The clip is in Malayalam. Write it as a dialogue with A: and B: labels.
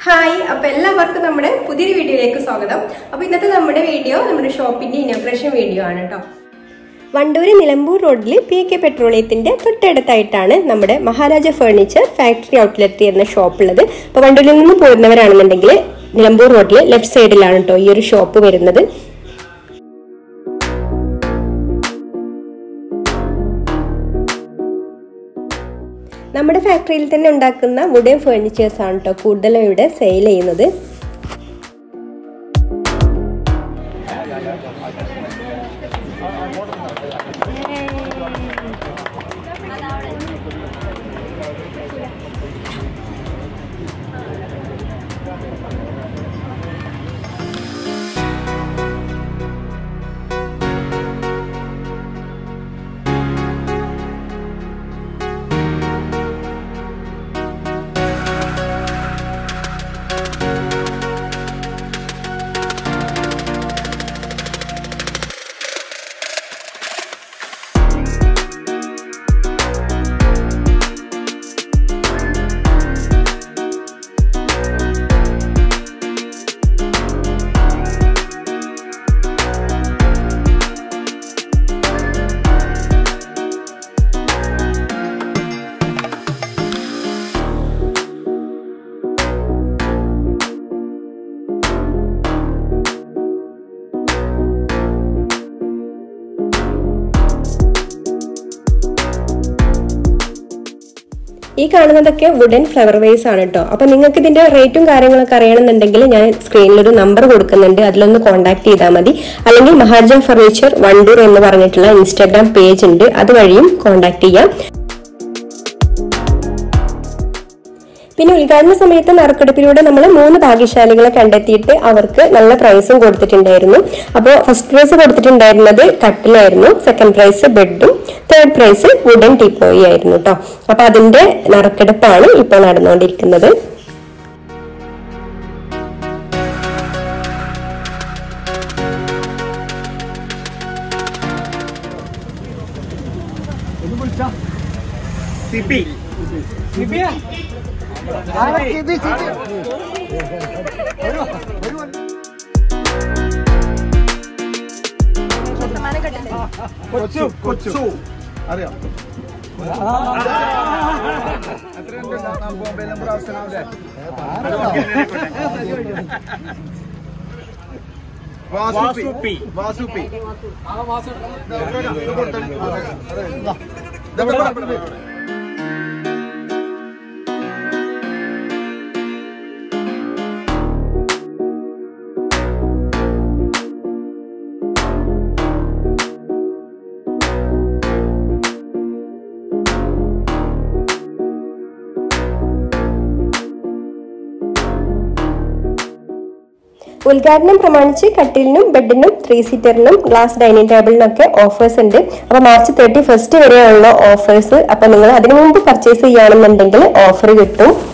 A: ഹായ് അപ്പൊ എല്ലാവർക്കും നമ്മുടെ പുതിയൊരു വീഡിയോയിലേക്ക് സ്വാഗതം അപ്പൊ ഇന്നത്തെ നമ്മുടെ വീഡിയോ നമ്മുടെ ഷോപ്പിന്റെ ഇനോഗ്രേഷൻ വീഡിയോ ആണ് കേട്ടോ വണ്ടൂര് നിലമ്പൂർ റോഡിൽ പി കെ പെട്രോളിയത്തിന്റെ തൊട്ടടുത്തായിട്ടാണ് നമ്മുടെ മഹാരാജ ഫർണിച്ചർ ഫാക്ടറി ഔട്ട്ലെറ്റ് എന്ന ഷോപ്പ് ഉള്ളത് അപ്പൊ വണ്ടൂരിൽ നിന്ന് പോരുന്നവരാണെന്നുണ്ടെങ്കിൽ നിലമ്പൂർ റോഡിൽ ലെഫ്റ്റ് സൈഡിലാണ് കേട്ടോ ഈ ഒരു ഷോപ്പ് വരുന്നത് നമ്മുടെ ഫാക്ടറിയിൽ തന്നെ ഉണ്ടാക്കുന്ന വുഡൻ ഫേർണിച്ചേഴ്സ് ആണ് കേട്ടോ കൂടുതലും ഇവിടെ സെയിൽ ചെയ്യുന്നത് ഈ കാണുന്നതൊക്കെ വുഡൻ ഫ്ലവർ വേസ് ആണ് കേട്ടോ അപ്പൊ നിങ്ങൾക്ക് ഇതിന്റെ റേറ്റും കാര്യങ്ങളൊക്കെ അറിയണമെന്നുണ്ടെങ്കിൽ ഞാൻ സ്ക്രീനിൽ ഒരു നമ്പർ കൊടുക്കുന്നുണ്ട് അതിലൊന്ന് കോൺടാക്ട് ചെയ്താൽ മതി അല്ലെങ്കിൽ മഹാജൻ ഫർണിച്ചർ വണ്ടൂർ എന്ന് പറഞ്ഞിട്ടുള്ള ഇൻസ്റ്റാഗ്രാം പേജ് ഉണ്ട് അതുവഴിയും കോൺടാക്ട് ചെയ്യാം പിന്നെ ഉദ്ഘാടന സമയത്ത് നറുക്കെടുപ്പിലൂടെ നമ്മൾ മൂന്ന് ഭാഗ്യശാലികളെ കണ്ടെത്തിയിട്ട് അവർക്ക് നല്ല പ്രൈസും കൊടുത്തിട്ടുണ്ടായിരുന്നു അപ്പോൾ ഫസ്റ്റ് പ്രൈസ് കൊടുത്തിട്ടുണ്ടായിരുന്നത് കട്ടിലായിരുന്നു സെക്കൻഡ് പ്രൈസ് ബെഡും തേർഡ് പ്രൈസ് വുഡൻ ടീപ്പോയി ആയിരുന്നു കേട്ടോ അപ്പൊ അതിന്റെ നറുക്കെടുപ്പാണ് ഇപ്പോൾ നടന്നുകൊണ്ടിരിക്കുന്നത്
B: സിപി സിപിയാ കൊച്ചു കൊച്ചു അറിയാം ബോംബെ നമ്പർ അവസാനാവില്ലേ വാസുപി വാസുപി
A: ഉദ്ഘാടനം പ്രമാണിച്ച് കട്ടിലിനും ബെഡിനും ത്രീ സീറ്ററിനും ഗ്ലാസ് ഡൈനിങ് ടേബിളിനും ഒക്കെ ഓഫേഴ്സ് ഉണ്ട് അപ്പൊ മാർച്ച് തേർട്ടി ഫസ്റ്റ് വരെയുള്ള ഓഫേഴ്സ് അപ്പൊ നിങ്ങൾ അതിനു മുമ്പ് പർച്ചേസ് ചെയ്യുകയാണെന്നുണ്ടെങ്കിൽ ഓഫർ കിട്ടും